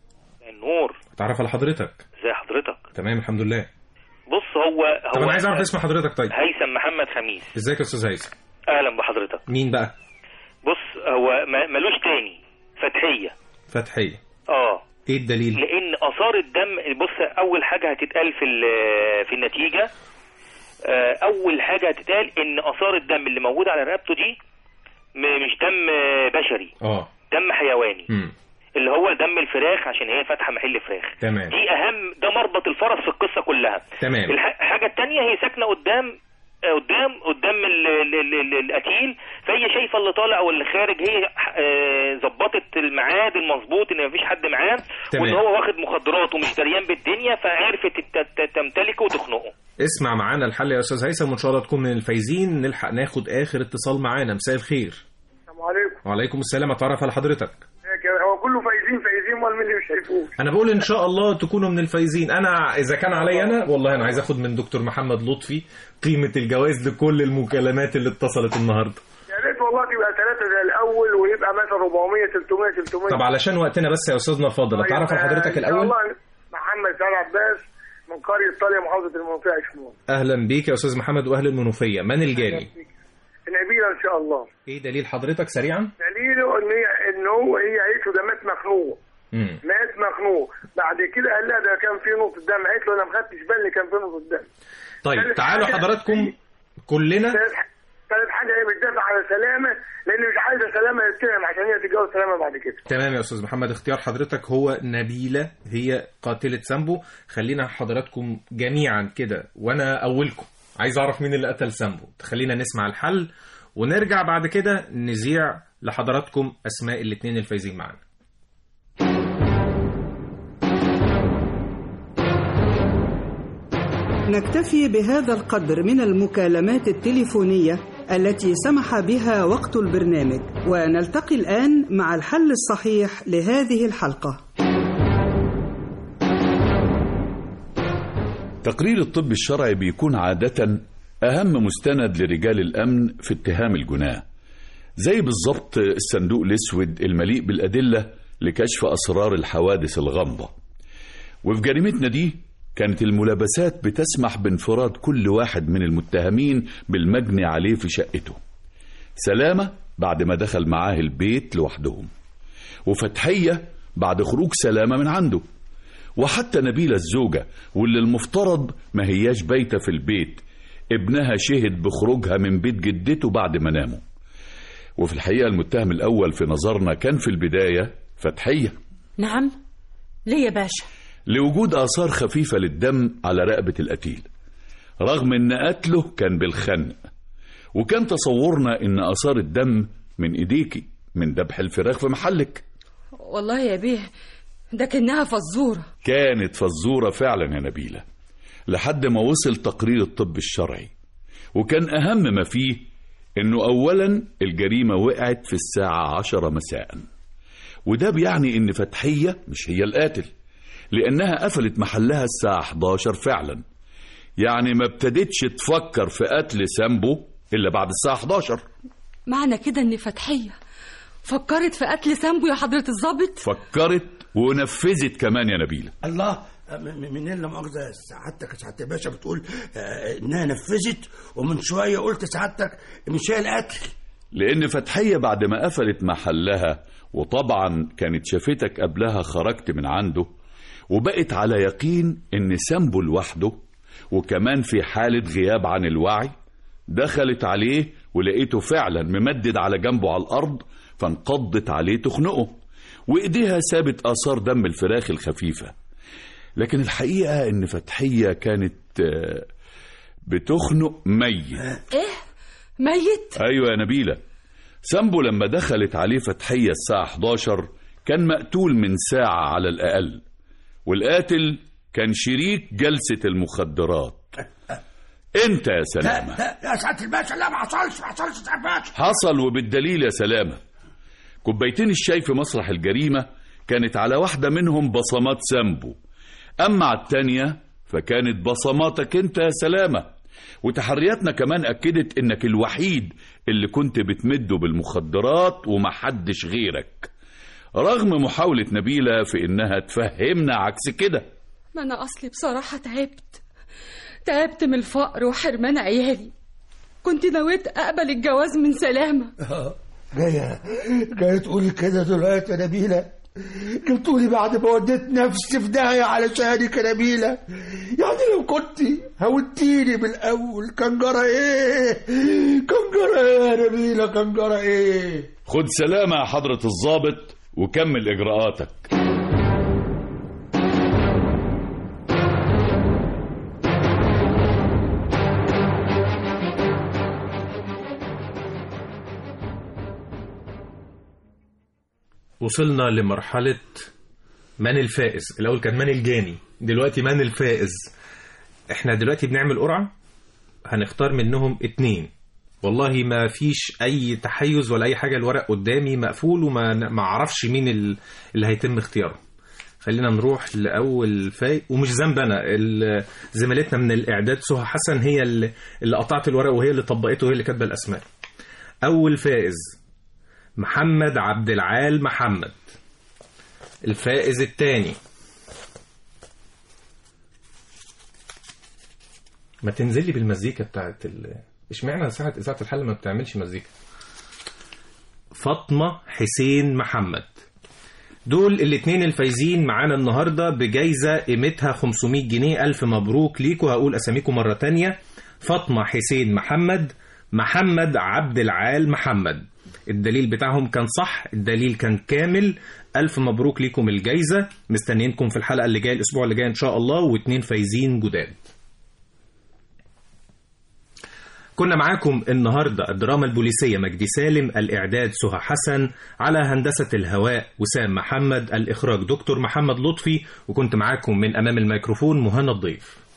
النور اتعرف على حضرتك ازي حضرتك تمام الحمد لله بص هو هو طب انا عايز اعرف اسم حضرتك طيب هيثم محمد خميس ازيك يا استاذ هيثم اهلا بحضرتك مين بقى بص هو ما- ملوش تاني فتحيه فتحيه اه ايه الدليل لان اثار الدم بص اول حاجه هتتقال في ال- في النتيجه آه، اول حاجه هتتقال ان اثار الدم اللي موجوده على رقبته دي م- مش دم آه، بشري اه دم حيواني امم اللي هو دم الفراخ عشان هي فاتحه محل فراخ تمام دي اهم ده مربط الفرس في القصه كلها تمام. الح- الحاجه الثانيه هي ساكنه قدام آه، قدام قدام ال- ال- ال- ال- القتيل فهي شايفه اللي طالع واللي خارج هي آه، ظبطت الميعاد المظبوط ان مفيش حد معاه تمام. وان هو واخد مخدرات ومش دريان بالدنيا فعرفت ت- ت- تمتلكه وتخنقه اسمع معانا الحل يا استاذ هيثم وان شاء الله تكون من الفايزين نلحق ناخد اخر اتصال معانا مساء الخير السلام عليكم وعليكم السلام اتعرف على حضرتك هو كله فايزين فايزين امال مين اللي مش شايفوه انا بقول ان شاء الله تكونوا من الفايزين انا اذا كان عليا انا والله انا عايز اخد من دكتور محمد لطفي قيمه الجوائز لكل المكالمات اللي اتصلت النهارده يا ريت والله تبقى ثلاثة زي الأول ويبقى مثلا 400 300 300 طب علشان وقتنا بس يا استاذنا الفاضل اتعرف على حضرتك إن شاء الاول الله محمد سعد عباس من قرية طالية محافظة المنوفية عشمون اهلا بيك يا استاذ محمد واهل المنوفيه من الجاني نبيلة إن شاء الله ايه دليل حضرتك سريعا دليله إن هي إن هو هي قالت له ده مات مخنوق امم مات مخنوق بعد كده قال لها ده كان في نقطة دم قالت له أنا ما خدتش بالي كان في نقطة دم طيب ثالث تعالوا حاجة- حضراتكم كلنا ثالث ثالث حاجة هي بتدافع على سلامة لأن مش عايزة سلامة يتهم عشان هي تتجوز سلامة بعد كده تمام يا استاذ محمد اختيار حضرتك هو نبيله هي قاتله سامبو خلينا حضراتكم جميعا كده وانا اولكم عايز اعرف مين اللي قتل سامبو خلينا نسمع الحل ونرجع بعد كده نذيع لحضراتكم اسماء الاثنين الفايزين معانا نكتفي بهذا القدر من المكالمات التليفونية التي سمح بها وقت البرنامج ونلتقي الآن مع الحل الصحيح لهذه الحلقة تقرير الطب الشرعي بيكون عادة أهم مستند لرجال الأمن في اتهام الجناه زي بالظبط الصندوق الأسود المليء بالأدلة لكشف أسرار الحوادث الغامضة وفي جريمتنا دي كانت الملابسات بتسمح بانفراد كل واحد من المتهمين بالمجني عليه في شقته سلامة بعد ما دخل معاه البيت لوحدهم وفتحية بعد خروج سلامة من عنده وحتى نبيلة الزوجة واللي المفترض ما هياش بايتة في البيت ابنها شهد بخروجها من بيت جدته بعد ما ناموا وفي الحقيقة المتهم الأول في نظرنا كان في البداية فتحية نعم ليه يا باشا لوجود آثار خفيفة للدم على رقبة القتيل رغم إن قتله كان بالخنق وكان تصورنا إن آثار الدم من إيديكي من ذبح الفراخ في محلك والله يا بيه ده كأنها فزورة كانت فزورة فعلا يا نبيلة لحد ما وصل تقرير الطب الشرعي وكان أهم ما فيه إنه أولا الجريمة وقعت في الساعة عشرة مساء وده بيعني إن فتحية مش هي القاتل لأنها قفلت محلها الساعة 11 فعلا يعني ما ابتدتش تفكر في قتل سامبو إلا بعد الساعة 11 معنى كده ان فتحية فكرت في قتل سامبو يا حضرة الضابط فكرت ونفذت كمان يا نبيلة الله م- منين لا مؤاخذة سعادتك يا سعادة باشا بتقول آه، انها نفذت ومن شوية قلت سعادتك مش هي القتل لأن فتحية بعد ما قفلت محلها وطبعا كانت شافتك قبلها خرجت من عنده وبقت على يقين إن سامبو لوحده وكمان في حالة غياب عن الوعي دخلت عليه ولقيته فعلا ممدد على جنبه على الأرض فانقضت عليه تخنقه وإيديها سابت آثار دم الفراخ الخفيفة لكن الحقيقة إن فتحية كانت آه، بتخنق ميت ايه ميت ايوه يا نبيله سامبو لما دخلت عليه فتحيه الساعه 11 كان مقتول من ساعه على الاقل والقاتل كان شريك جلسه المخدرات انت يا سلامه لا يا سعادة الباشا لا ما حصلش ما حصلش يا سعادة الباشا حصل وبالدليل يا سلامه كوبايتين الشاي في مسرح الجريمه كانت على واحده منهم بصمات سامبو اما على التانيه فكانت بصماتك انت يا سلامه وتحرياتنا كمان أكدت إنك الوحيد اللي كنت بتمده بالمخدرات ومحدش غيرك رغم محاولة نبيلة في إنها تفهمنا عكس كده ما أنا أصلي بصراحة تعبت تعبت من الفقر وحرمان عيالي كنت نويت أقبل الجواز من سلامة جاية جاية تقولي كده دلوقتي يا نبيلة جبتولي بعد ما وديت نفسي في داهية علشانك يا نبيلة يعني لو كنت هودتيني من الأول كان جرى إيه كان جرى إيه يا نبيلة كان جرى إيه خد سلامة يا حضرة الضابط وكمل إجراءاتك وصلنا لمرحلة من الفائز الأول كان من الجاني دلوقتي من الفائز احنا دلوقتي بنعمل قرعة هنختار منهم اتنين والله ما فيش أي تحيز ولا أي حاجة الورق قدامي مقفول وما ما أعرفش مين ال- اللي هيتم اختياره خلينا نروح لأول فايق ومش ذنب أنا ال- زميلتنا من الإعداد سهى حسن هي اللي اللي قطعت الورق وهي اللي طبقته وهي اللي كاتبة الأسماء أول فائز محمد عبد العال محمد الفائز الثاني ما تنزلي بالمزيكا بتاعت ال... اشمعنى ساعة إذاعة الحل ما بتعملش مزيكا فاطمة حسين محمد دول الاتنين الفايزين معانا النهاردة بجايزة قيمتها 500 جنيه ألف مبروك ليكوا هقول أساميكم مرة تانية فاطمة حسين محمد محمد عبد العال محمد الدليل بتاعهم كان صح الدليل كان كامل ألف مبروك ليكم الجايزة مستنيينكم في الحلقة اللي جاية الأسبوع اللي جاي إن شاء الله واتنين فايزين جداد كنا معاكم النهاردة الدراما البوليسية مجدي سالم الإعداد سهى حسن على هندسة الهواء وسام محمد الإخراج دكتور محمد لطفي وكنت معاكم من أمام الميكروفون مهنا الضيف